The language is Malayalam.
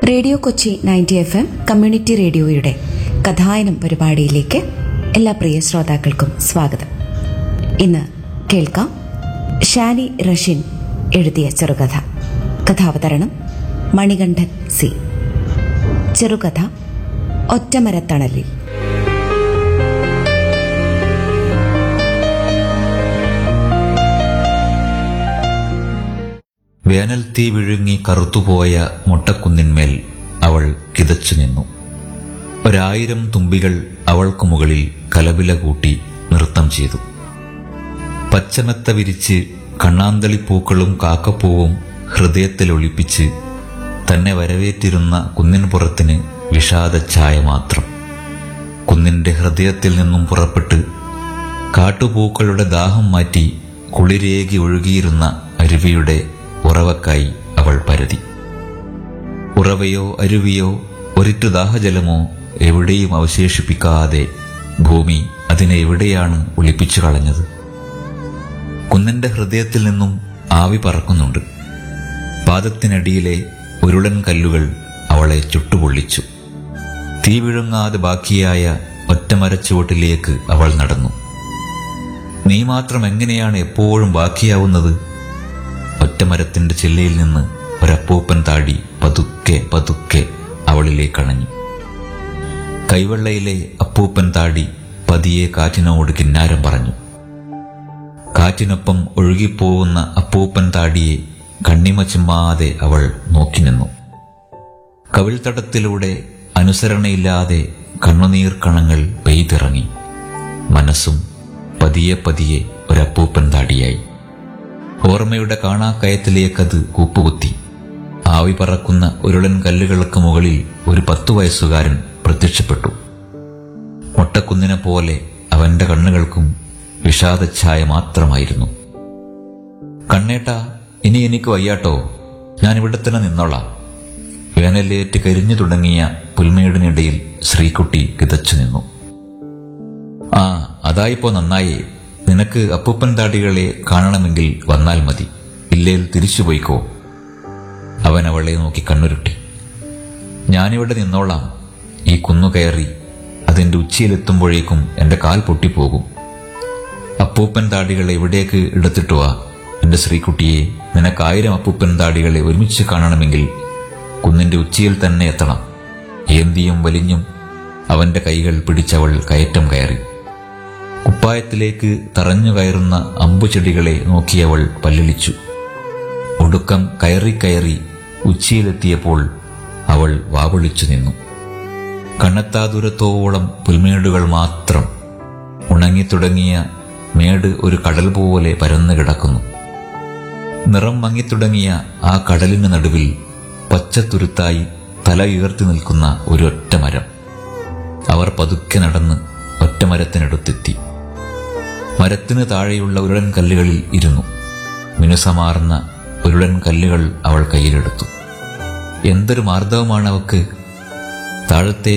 radio Kochi ninety F M community റേഡിയോയുടെ കഥായനം പരിപാടിയിലേക്ക് എല്ലാ പ്രിയ ശ്രോതാക്കൾക്കും സ്വാഗതം ഇന്ന് കേൾക്കാം ഷാനി റഷിൻ എഴുതിയ ചെറുകഥ കഥാവതരണം മണികണ്ഠൻ സി ചെറുകഥ ഒറ്റമരത്തണലിൽ വേനൽ തീ വിഴുങ്ങി കറുത്തുപോയ മുട്ടക്കുന്നിന്മേൽ അവൾ കിതച്ചു നിന്നു ഒരായിരം തുമ്പികൾ അവൾക്കു മുകളിൽ കലപില കൂട്ടി നൃത്തം ചെയ്തു പച്ചമെത്ത വിരിച്ച് കണ്ണാന്തളിപ്പൂക്കളും കാക്കപ്പൂവും ഹൃദയത്തിൽ ഒളിപ്പിച്ച് തന്നെ വരവേറ്റിരുന്ന കുന്നിൻപുറത്തിന് വിഷാദഛായ മാത്രം കുന്നിന്റെ ഹൃദയത്തിൽ നിന്നും പുറപ്പെട്ട് കാട്ടുപൂക്കളുടെ ദാഹം മാറ്റി കുളിരേകി ഒഴുകിയിരുന്ന അരുവിയുടെ ഉറവക്കായി അവൾ പരതി ഉറവയോ അരുവിയോ ഒരിറ്റു ദാഹജലമോ എവിടെയും അവശേഷിപ്പിക്കാതെ ഭൂമി അതിനെ എവിടെയാണ് ഒളിപ്പിച്ചു കളഞ്ഞത് കുന്നിന്റെ ഹൃദയത്തിൽ നിന്നും ആവി പറക്കുന്നുണ്ട് പാദത്തിനടിയിലെ ഉരുളൻ കല്ലുകൾ അവളെ ചുട്ടുപൊള്ളിച്ചു തീ വിഴുങ്ങാതെ ബാക്കിയായ ഒറ്റമരച്ചുവട്ടിലേക്ക് അവൾ നടന്നു നീ മാത്രം എങ്ങനെയാണ് എപ്പോഴും ബാക്കിയാവുന്നത് ഒറ്റമരത്തിന്റെ ചില്ലയിൽ നിന്ന് ഒരപ്പൂപ്പൻ താടി പതുക്കെ പതുക്കെ അവളിലേക്കണഞ്ഞു കൈവെള്ളയിലെ അപ്പൂപ്പൻ താടി പതിയെ കാറ്റിനോട് കിന്നാരം പറഞ്ഞു കാറ്റിനൊപ്പം ഒഴുകിപ്പോവുന്ന അപ്പൂപ്പൻ താടിയെ കണ്ണിമ ചിമ്മാതെ അവൾ നോക്കി നിന്നു കവിൾത്തടത്തിലൂടെ അനുസരണയില്ലാതെ കണ്ണുനീർ കണങ്ങൾ പെയ്തിറങ്ങി മനസ്സും പതിയെ പതിയെ ഒരപ്പൂപ്പൻ താടിയായി ഓർമ്മയുടെ കാണാക്കയത്തിലേക്കത് കൂപ്പുകുത്തി ആവി പറക്കുന്ന ഉരുളൻ കല്ലുകൾക്ക് മുകളിൽ ഒരു പത്തു വയസ്സുകാരൻ പ്രത്യക്ഷപ്പെട്ടു മൊട്ടക്കുന്നിനെ പോലെ അവന്റെ കണ്ണുകൾക്കും വിഷാദഛായ മാത്രമായിരുന്നു കണ്ണേട്ട ഇനി എനിക്ക് വയ്യാട്ടോ ഞാൻ ഇവിടെ തന്നെ നിന്നോളാം വേനലേറ്റ് കരിഞ്ഞു തുടങ്ങിയ പുൽമേടിനിടയിൽ ശ്രീകുട്ടി കിതച്ചു നിന്നു ആ അതായിപ്പോ നന്നായേ നിനക്ക് അപ്പൂപ്പൻ താടികളെ കാണണമെങ്കിൽ വന്നാൽ മതി ഇല്ലേൽ തിരിച്ചു പോയിക്കോ അവൻ അവളെ നോക്കി കണ്ണുരുട്ടി ഞാനിവിടെ നിന്നോളാം ഈ കുന്നു കയറി അതിന്റെ ഉച്ചിയിലെത്തുമ്പോഴേക്കും എന്റെ കാൽ പൊട്ടിപ്പോകും അപ്പൂപ്പൻ താടികളെ എവിടേക്ക് എടുത്തിട്ടു വാ എന്റെ ശ്രീകുട്ടിയെ നിനക്കായിരം അപ്പൂപ്പൻ താടികളെ ഒരുമിച്ച് കാണണമെങ്കിൽ കുന്നിന്റെ ഉച്ചിയിൽ തന്നെ എത്തണം ഏന്തിയും വലിഞ്ഞും അവന്റെ കൈകൾ പിടിച്ചവൾ കയറ്റം കയറി കുപ്പായത്തിലേക്ക് തറഞ്ഞു കയറുന്ന അമ്പുചെടികളെ നോക്കിയവൾ പല്ലിളിച്ചു ഒടുക്കം കയറി കയറി ഉച്ചിയിലെത്തിയപ്പോൾ അവൾ വാവിളിച്ചു നിന്നു കണ്ണെത്താ ദൂരത്തോളം പുൽമേടുകൾ മാത്രം ഉണങ്ങിത്തുടങ്ങിയ മേട് ഒരു കടൽ പോലെ പരന്നു കിടക്കുന്നു നിറം മങ്ങിത്തുടങ്ങിയ ആ കടലിന് നടുവിൽ പച്ചത്തുരുത്തായി തല ഉയർത്തി നിൽക്കുന്ന ഒരൊറ്റ മരം അവർ പതുക്കെ നടന്ന് ഒറ്റമരത്തിനടുത്തെത്തി മരത്തിന് താഴെയുള്ള ഉരുളൻ കല്ലുകളിൽ ഇരുന്നു മിനുസമാർന്ന ഉരുളൻ കല്ലുകൾ അവൾ കയ്യിലെടുത്തു എന്തൊരു മാർദ്ദവമാണ് അവക്ക് താഴത്തെ